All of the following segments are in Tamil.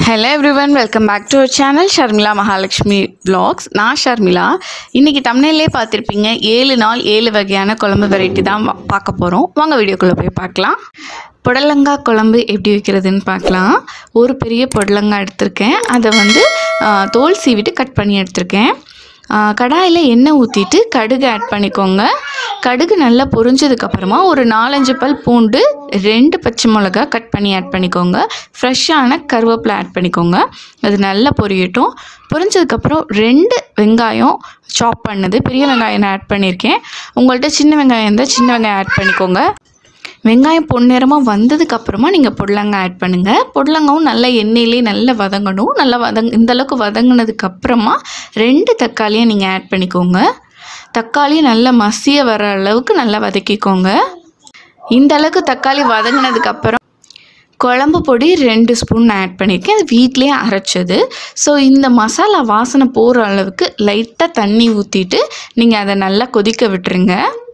hello everyone welcome back to our channel Sharmila Mahalakshmi vlogs நான் ஷர்மிளா இன்றைக்கி தமிழ்லே பார்த்துருப்பீங்க ஏழு நாள் ஏழு வகையான குழம்பு வெரைட்டி தான் வா- பார்க்க போகிறோம் வாங்க வீடியோக்குள்ளே போய் பார்க்கலாம் புடலங்காய் குழம்பு எப்படி வைக்கிறதுன்னு பார்க்கலாம் ஒரு பெரிய புடலங்காய் எடுத்திருக்கேன் அதை வந்து ஆ, தோல் சீவிட்டு கட் பண்ணி எடுத்திருக்கேன் கடாயில் எண்ணெய் ஊற்றிட்டு கடுகு ஆட் பண்ணிக்கோங்க கடுகு நல்லா பொரிஞ்சதுக்கப்புறமா ஒரு நாலஞ்சு பல் பூண்டு ரெண்டு பச்சை மிளகா கட் பண்ணி ஆட் பண்ணிக்கோங்க ஃப்ரெஷ்ஷான கருவேப்பிலை ஆட் பண்ணிக்கோங்க அது நல்லா பொரியட்டும் பொரிஞ்சதுக்கப்புறம் ரெண்டு வெங்காயம் சாப் பண்ணது பெரிய வெங்காயம் நான் ஆட் பண்ணியிருக்கேன் உங்கள்கிட்ட சின்ன வெங்காயம் இருந்தால் சின்ன வெங்காயம் ஆட் பண்ணிக்கோங்க வெங்காயம் பொன்னிறமாக வந்ததுக்கப்புறமா நீங்கள் புடலங்காய் ஆட் பண்ணுங்கள் புடலங்காவும் நல்லா எண்ணெயிலே நல்லா வதங்கணும் நல்லா வதங் இந்த அளவுக்கு வதங்கினதுக்கப்புறமா ரெண்டு தக்காளியை நீங்கள் ஆட் பண்ணிக்கோங்க தக்காளி நல்லா மசிய வர அளவுக்கு நல்லா வதக்கிக்கோங்க இந்த அளவுக்கு தக்காளி வதங்கினதுக்கப்புறம் குழம்பு பொடி ரெண்டு ஸ்பூன் நான் ஆட் பண்ணியிருக்கேன் அது வீட்டிலேயே அரைச்சது ஸோ இந்த மசாலா வாசனை போகிற அளவுக்கு லைட்டாக தண்ணி ஊற்றிட்டு நீங்கள் அதை நல்லா கொதிக்க விட்டுருங்க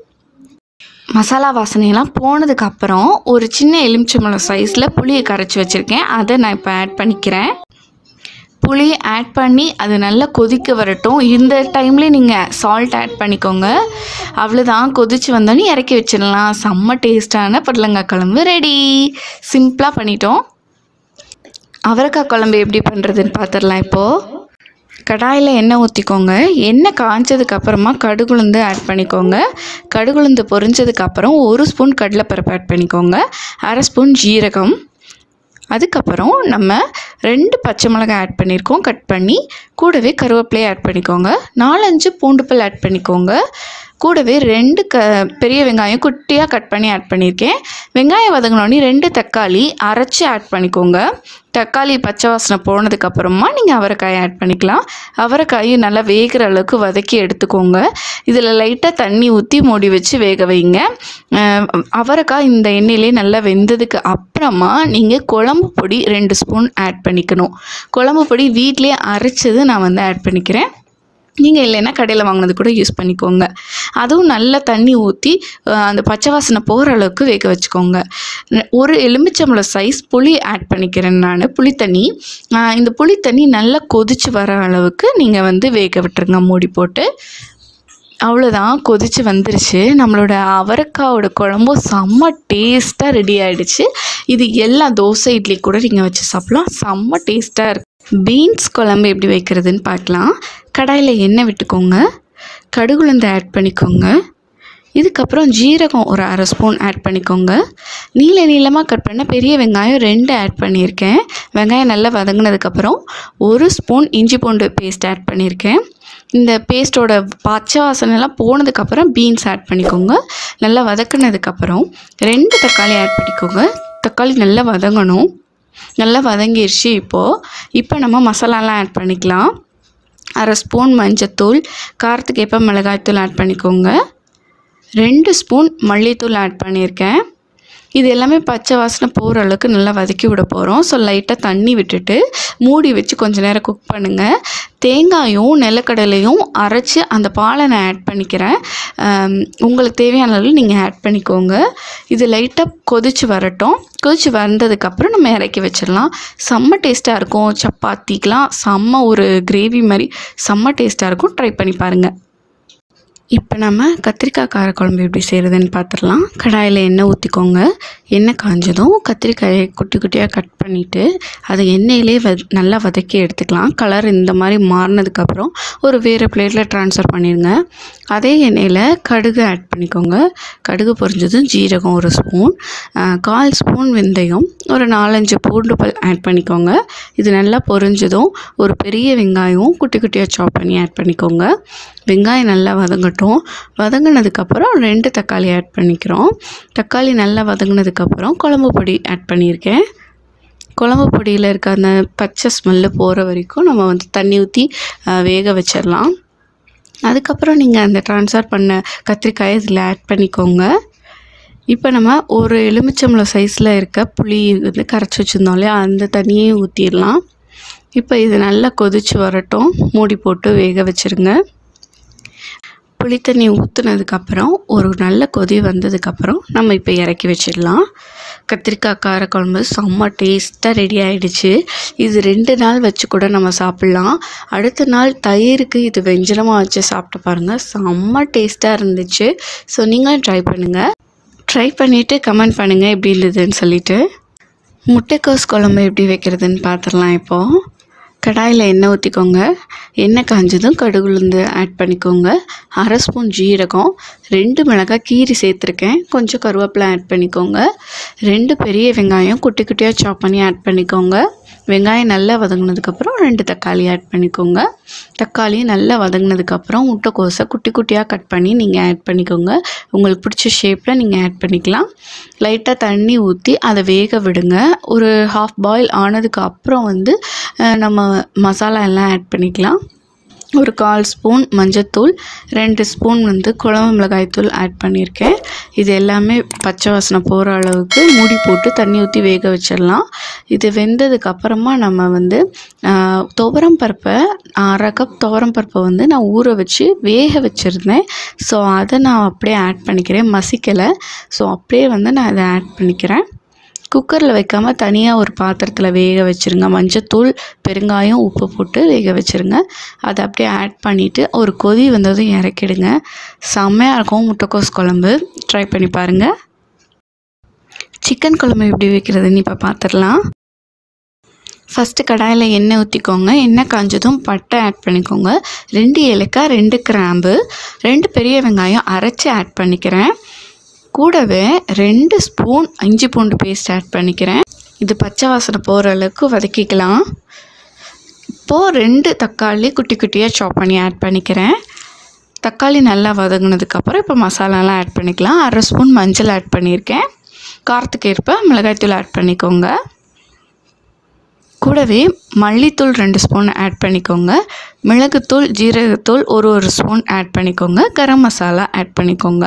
மசாலா வாசனையெல்லாம் போனதுக்கப்புறம் ஒரு சின்ன எலுமிச்சம்பழம் சைஸில் புளியை கரைச்சி வச்சுருக்கேன் அதை நான் இப்போ ஆட் பண்ணிக்கிறேன் புளியை ஆட் பண்ணி அது நல்லா கொதிக்க வரட்டும் இந்த டைம்லேயே நீங்கள் சால்ட் ஆட் பண்ணிக்கோங்க அவ்வளோதான் கொதிச்சு வந்தோடனே இறக்கி வச்சிடலாம் செம்ம டேஸ்டான புடலங்காய் குழம்பு ரெடி சிம்பிளாக பண்ணிட்டோம் அவரைக்காய் குழம்பு எப்படி பண்ணுறதுன்னு பார்த்துடலாம் இப்போது கடாயில் எண்ணெய் ஊற்றிக்கோங்க எண்ணெய் காஞ்சதுக்கு அப்புறமா கடுகுளுந்து ஆட் பண்ணிக்கோங்க கடுகுளுந்து பொரிஞ்சதுக்கப்புறம் ஒரு ஸ்பூன் கடலைப்பருப்பு ஆட் பண்ணிக்கோங்க அரை ஸ்பூன் ஜீரகம் அதுக்கப்புறம் நம்ம ரெண்டு பச்சை மிளகாய் ஆட் பண்ணியிருக்கோம் கட் பண்ணி கூடவே கருவேப்பிலையை ஆட் பண்ணிக்கோங்க நாலஞ்சு பூண்டுப்பல் ஆட் பண்ணிக்கோங்க கூடவே ரெண்டு க பெரிய வெங்காயம் குட்டியாக கட் பண்ணி ஆட் பண்ணியிருக்கேன் வெங்காயம் வதங்கினோடனே ரெண்டு தக்காளி அரைச்சி ஆட் பண்ணிக்கோங்க தக்காளி பச்சை வாசனை போனதுக்கப்புறமா நீங்கள் அவரைக்காயை ஆட் பண்ணிக்கலாம் அவரைக்காயும் நல்லா வேகிற அளவுக்கு வதக்கி எடுத்துக்கோங்க இதில் லைட்டாக தண்ணி ஊற்றி மூடி வச்சு வேக வைங்க அஹ் அவரைக்காய் இந்த எண்ணெயிலே நல்லா வெந்ததுக்கு அப்புறமா நீங்கள் குழம்பு பொடி ரெண்டு ஸ்பூன் ஆட் பண்ணிக்கணும் குழம்பு பொடி வீட்டிலேயே அரைச்சது நான் வந்து ஆட் பண்ணிக்கிறேன் நீங்கள் இல்லைன்னா கடையில் வாங்கினது கூட யூஸ் பண்ணிக்கோங்க அதுவும் நல்லா தண்ணி ஊற்றி அந்த பச்சை வாசனை போகிற அளவுக்கு வேக வச்சுக்கோங்க ந- ஒரு எலுமிச்சம்பழம் சைஸ் புளி ஆட் பண்ணிக்கிறேன் நான் புளி தண்ணி ஆஹ் இந்த புளி தண்ணி நல்லா கொதிச்சு வர அளவுக்கு நீங்கள் வந்து வேக விட்டுருங்க மூடி போட்டு அவ்வளோதான் கொதிச்சு வந்துருச்சு நம்மளோட அவரைக்காவோட குழம்பும் செம்ம டேஸ்ட்டாக ரெடி ஆயிடுச்சு இது எல்லா தோசை இட்லி கூட நீங்கள் வச்சு சாப்பிட்லாம் செம்ம டேஸ்ட்டாக இருக்கு பீன்ஸ் குழம்பு எப்படி வைக்கிறதுன்னு பார்க்கலாம் கடாயில் எண்ணெய் விட்டுக்கோங்க கடுகுலந்து ஆட் பண்ணிக்கோங்க இதுக்கப்புறம் ஜீரகம் ஒரு அரை ஸ்பூன் ஆட் பண்ணிக்கோங்க நீல நீளமாக கட் பண்ண பெரிய வெங்காயம் ரெண்டு ஆட் பண்ணியிருக்கேன் வெங்காயம் நல்லா வதங்கினதுக்கப்புறம் ஒரு ஸ்பூன் இஞ்சி பூண்டு பேஸ்ட் ஆட் பண்ணியிருக்கேன் இந்த பேஸ்ட்டோட பச்சை வாசனைலாம் போனதுக்கப்புறம் பீன்ஸ் ஆட் பண்ணிக்கோங்க நல்லா வதக்குனதுக்கப்புறம் ரெண்டு தக்காளி ஆட் பண்ணிக்கோங்க தக்காளி நல்லா வதங்கணும் நல்லா வதங்கிருச்சு இப்போது இப்போ நம்ம மசாலாலாம் ஆட் பண்ணிக்கலாம் அரை ஸ்பூன் மஞ்சத்தூள் காரத்துக்கு ஏற்ப மிளகாய்த்தூள் ஆட் பண்ணிக்கோங்க ரெண்டு ஸ்பூன் மல்லித்தூள் ஆட் பண்ணியிருக்கேன் இது எல்லாமே பச்சை வாசனை போகிற அளவுக்கு நல்லா வதக்கி விட போகிறோம் ஸோ லைட்டாக தண்ணி விட்டுட்டு மூடி வச்சு கொஞ்ச நேரம் குக் பண்ணுங்கள் தேங்காயும் நிலக்கடலையும் அரைச்சி அந்த பாலை நான் ஆட் பண்ணிக்கிறேன் ஆம், உங்களுக்கு தேவையான அளவு நீங்கள் ஆட் பண்ணிக்கோங்க இது லைட்டாக கொதிச்சு வரட்டும் கொதிச்சு வந்ததுக்கப்புறம் நம்ம இறக்கி வச்சிடலாம் செம்ம டேஸ்ட்டாக இருக்கும் சப்பாத்திக்கெலாம் செம்ம ஒரு கிரேவி மாதிரி செம்ம டேஸ்ட்டாக இருக்கும் ட்ரை பண்ணி பாருங்கள் இப்போ நம்ம கத்திரிக்காய் காரக்குழம்பு எப்படி செய்கிறதுன்னு பார்த்துடலாம் கடாயில் எண்ணெய் ஊற்றிக்கோங்க எண்ணெய் காஞ்சதும் கத்திரிக்காயை குட்டி குட்டியாக கட் பண்ணிவிட்டு அதை எண்ணெயிலே வ நல்லா வதக்கி எடுத்துக்கலாம் கலர் இந்த மாதிரி மாறினதுக்கப்புறம் ஒரு வேறு பிளேட்டில் ட்ரான்ஸ்ஃபர் பண்ணிடுங்க அதே எண்ணெயில் கடுகு ஆட் பண்ணிக்கோங்க கடுகு பொரிஞ்சதும் ஜீரகம் ஒரு ஸ்பூன் கால் ஸ்பூன் வெந்தயம் ஒரு நாலஞ்சு பூண்டு பல் ஆட் பண்ணிக்கோங்க இது நல்லா பொரிஞ்சதும் ஒரு பெரிய வெங்காயம் குட்டி குட்டியாக சாப் பண்ணி ஆட் பண்ணிக்கோங்க வெங்காயம் நல்லா வதங்கட்டும் வதங்கினதுக்கப்புறம் ரெண்டு தக்காளி ஆட் பண்ணிக்கிறோம் தக்காளி நல்லா வதங்கினதுக்கப்புறம் குழம்பு பொடி ஆட் பண்ணியிருக்கேன் குழம்பு பொடியில் இருக்க அந்த பச்சை ஸ்மெல்லு போகிற வரைக்கும் நம்ம வந்து தண்ணி ஊற்றி வேக வச்சிடலாம் அதுக்கப்புறம் நீங்கள் அந்த ட்ரான்ஸ்ஃபர் பண்ண கத்திரிக்காயை இதில் ஆட் பண்ணிக்கோங்க இப்போ நம்ம ஒரு எலுமிச்சம்பழம் சைஸில் இருக்க புளி வந்து கரைச்சி வச்சுருந்தோம் இல்லையா அந்த தண்ணியே ஊற்றிடலாம் இப்போ இது நல்லா கொதிச்சு வரட்டும் மூடி போட்டு வேக வச்சுருங்க புளி தண்ணி ஊற்றுனதுக்கப்புறம் ஒரு நல்ல கொதி வந்ததுக்கப்புறம் நம்ம இப்போ இறக்கி வச்சிடலாம் கத்திரிக்காய் காரக்குழம்பு செம்ம டேஸ்ட்டாக ரெடி ஆகிடுச்சு இது ரெண்டு நாள் வச்சு கூட நம்ம சாப்பிட்லாம் அடுத்த நாள் தயிருக்கு இது வெஞ்சனமாக வச்சு சாப்பிட்டு பாருங்கள் செம்ம டேஸ்ட்டாக இருந்துச்சு ஸோ நீங்களும் ட்ரை பண்ணுங்கள் ட்ரை பண்ணிவிட்டு கமெண்ட் பண்ணுங்கள் எப்படி இருந்ததுன்னு சொல்லிட்டு முட்டைக்கோஸ் குழம்பு எப்படி வைக்கிறதுன்னு பார்த்துடலாம் இப்போது கடாயில் எண்ணெய் ஊற்றிக்கோங்க எண்ணெய் காஞ்சதும் கடுகு உளுந்து ஆட் பண்ணிக்கோங்க அரை ஸ்பூன் ஜீரகம் ரெண்டு மிளகாய் கீரி சேர்த்துருக்கேன் கொஞ்சம் கருவேப்பிலை ஆட் பண்ணிக்கோங்க ரெண்டு பெரிய வெங்காயம் குட்டி குட்டியாக சாப் பண்ணி ஆட் பண்ணிக்கோங்க வெங்காயம் நல்லா வதங்கினதுக்கப்புறம் ரெண்டு தக்காளி ஆட் பண்ணிக்கோங்க தக்காளி நல்லா வதங்கினதுக்கப்புறம் முட்டைக்கோஸை குட்டி குட்டியாக கட் பண்ணி நீங்கள் ஆட் பண்ணிக்கோங்க உங்களுக்கு பிடிச்ச ஷேப்பில் நீங்கள் ஆட் பண்ணிக்கலாம் லைட்டாக தண்ணி ஊற்றி அதை வேக விடுங்க ஒரு ஹாஃப் பாயில் ஆனதுக்கு அப்புறம் வந்து அஹ், நம்ம மசாலா எல்லாம் ஆட் பண்ணிக்கலாம் ஒரு கால் ஸ்பூன் மஞ்சத்தூள் ரெண்டு ஸ்பூன் வந்து குழம்பு மிளகாய்த்தூள் ஆட் பண்ணியிருக்கேன் இது எல்லாமே பச்சை வாசனை போகிற அளவுக்கு மூடி போட்டு தண்ணி ஊற்றி வேக வச்சிடலாம் இது வெந்ததுக்கு அப்புறமா நம்ம வந்து ஆஹ், துவரம் பருப்பை அரை கப் துவரம் பருப்பை வந்து நான் ஊற வச்சு வேக வச்சுருந்தேன் ஸோ அதை நான் அப்படியே ஆட் பண்ணிக்கிறேன் மசிக்கலை ஸோ அப்படியே வந்து நான் அதை ஆட் பண்ணிக்கிறேன் குக்கரில் வைக்காமல் தனியாக ஒரு பாத்திரத்தில் வேக வச்சுருங்க மஞ்சத்தூள் பெருங்காயம் உப்பு போட்டு வேக வச்சுருங்க அதை அப்படியே ஆட் பண்ணிவிட்டு ஒரு கொதி வந்ததும் இறக்கிடுங்க செம்மையாக இருக்கும் முட்டைக்கோஸ் குழம்பு ட்ரை பண்ணி பாருங்கள் சிக்கன் குழம்பு எப்படி வைக்கிறதுன்னு இப்போ பார்த்துடலாம் ஃபஸ்ட்டு கடாயில் எண்ணெய் ஊற்றிக்கோங்க எண்ணெய் காஞ்சதும் பட்டை ஆட் பண்ணிக்கோங்க ரெண்டு ஏலக்காய் ரெண்டு கிராம்பு ரெண்டு பெரிய வெங்காயம் அரைச்சி ஆட் பண்ணிக்கிறேன் கூடவே ரெண்டு ஸ்பூன் இஞ்சி பூண்டு பேஸ்ட் ஆட் பண்ணிக்கிறேன் இது பச்சை வாசனை போகிற அளவுக்கு வதக்கிக்கலாம் இப்போது ரெண்டு தக்காளி குட்டி குட்டியாக சாப் பண்ணி ஆட் பண்ணிக்கிறேன் தக்காளி நல்லா வதங்கினதுக்கப்புறம் இப்போ மசாலாலாம் ஆட் பண்ணிக்கலாம் அரை ஸ்பூன் மஞ்சள் ஆட் பண்ணியிருக்கேன் காரத்துக்கு ஏற்ப மிளகாய்த்தூள் ஆட் பண்ணிக்கோங்க கூடவே மல்லித்தூள் ரெண்டு ஸ்பூன் ஆட் பண்ணிக்கோங்க மிளகுத்தூள் ஜீரகத்தூள் ஒரு ஒரு ஸ்பூன் ஆட் பண்ணிக்கோங்க கரம் மசாலா ஆட் பண்ணிக்கோங்க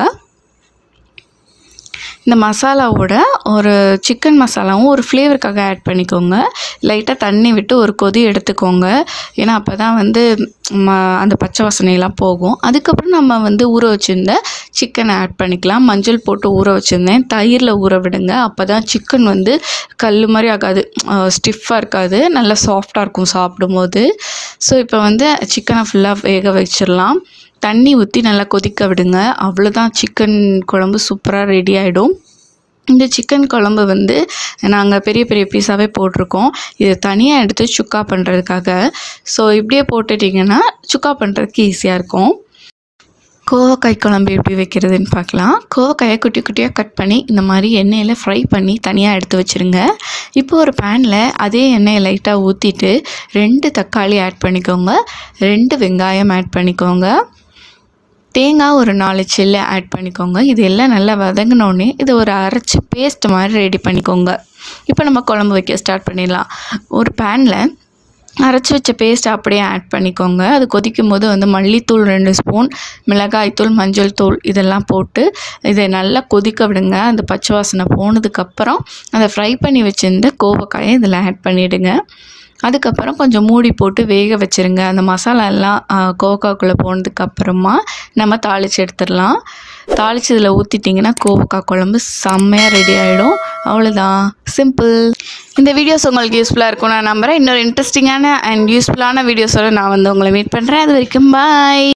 இந்த மசாலாவோட ஒரு சிக்கன் மசாலாவும் ஒரு ஃப்ளேவருக்காக ஆட் பண்ணிக்கோங்க லைட்டாக தண்ணி விட்டு ஒரு கொதி எடுத்துக்கோங்க ஏன்னா அப்போ தான் வந்து ம அந்த பச்சை வாசனையெல்லாம் போகும் அதுக்கப்புறம் நம்ம வந்து ஊற வச்சுருந்த சிக்கனை ஆட் பண்ணிக்கலாம் மஞ்சள் போட்டு ஊற வச்சுருந்தேன் தயிரில் ஊற விடுங்க அப்போ தான் சிக்கன் வந்து கல் மாதிரி ஆகாது ஸ்டிஃபாக இருக்காது நல்லா சாஃப்டாக இருக்கும் சாப்பிடும்போது ஸோ இப்போ வந்து சிக்கனை ஃபுல்லாக வேக வச்சிடலாம் தண்ணி ஊற்றி நல்லா கொதிக்க விடுங்க அவ்வளோதான் சிக்கன் குழம்பு சூப்பராக ரெடி ஆகிடும் இந்த சிக்கன் குழம்பு வந்து நாங்கள் பெரிய பெரிய பீஸாகவே போட்டிருக்கோம் இது தனியாக எடுத்து சுக்கா பண்ணுறதுக்காக ஸோ இப்படியே போட்டுட்டிங்கன்னா சுக்கா பண்ணுறதுக்கு ஈஸியாக இருக்கும் கோவக்காய் குழம்பு எப்படி வைக்கிறதுன்னு பார்க்கலாம் கோவக்காயை குட்டி குட்டியாக கட் பண்ணி இந்த மாதிரி எண்ணெயில் ஃப்ரை பண்ணி தனியாக எடுத்து வச்சுருங்க இப்போ ஒரு பேனில் அதே எண்ணெயை லைட்டாக ஊற்றிட்டு ரெண்டு தக்காளி ஆட் பண்ணிக்கோங்க ரெண்டு வெங்காயம் ஆட் பண்ணிக்கோங்க தேங்காய் ஒரு நாலு சில்லு ஆட் பண்ணிக்கோங்க இது எல்லாம் நல்லா வதங்கினோடனே இதை ஒரு அரைச்சி பேஸ்ட் மாதிரி ரெடி பண்ணிக்கோங்க இப்போ நம்ம குழம்பு வைக்க ஸ்டார்ட் பண்ணிடலாம் ஒரு பேனில் அரைச்சி வச்ச பேஸ்ட் அப்படியே ஆட் பண்ணிக்கோங்க அது கொதிக்கும் போது வந்து மல்லித்தூள் ரெண்டு ஸ்பூன் மிளகாய்த்தூள் மஞ்சள் தூள் இதெல்லாம் போட்டு இதை நல்லா கொதிக்க விடுங்க அந்த பச்சை வாசனை போனதுக்கப்புறம் அதை ஃப்ரை பண்ணி வச்சுருந்த கோவக்காயை இதில் ஆட் பண்ணிவிடுங்க அதுக்கப்புறம் கொஞ்சம் மூடி போட்டு வேக வச்சுருங்க அந்த மசாலா எல்லாம் கோவக்காக்குள்ளே போனதுக்கப்புறமா நம்ம தாளித்து எடுத்துடலாம் தாளித்து இதில் ஊற்றிட்டிங்கன்னா கோவக்காய் குழம்பு செம்மையாக ரெடி ஆகிடும் அவ்வளோதான் சிம்பிள் இந்த வீடியோஸ் உங்களுக்கு யூஸ்ஃபுல்லாக இருக்கும் நான் நம்புகிறேன் இன்னொரு இன்ட்ரெஸ்டிங்கான அண்ட் யூஸ்ஃபுல்லான வீடியோஸோட நான் வந்து உங்களை மீட் பண்ணுறேன் அது வரைக்கும் பாய்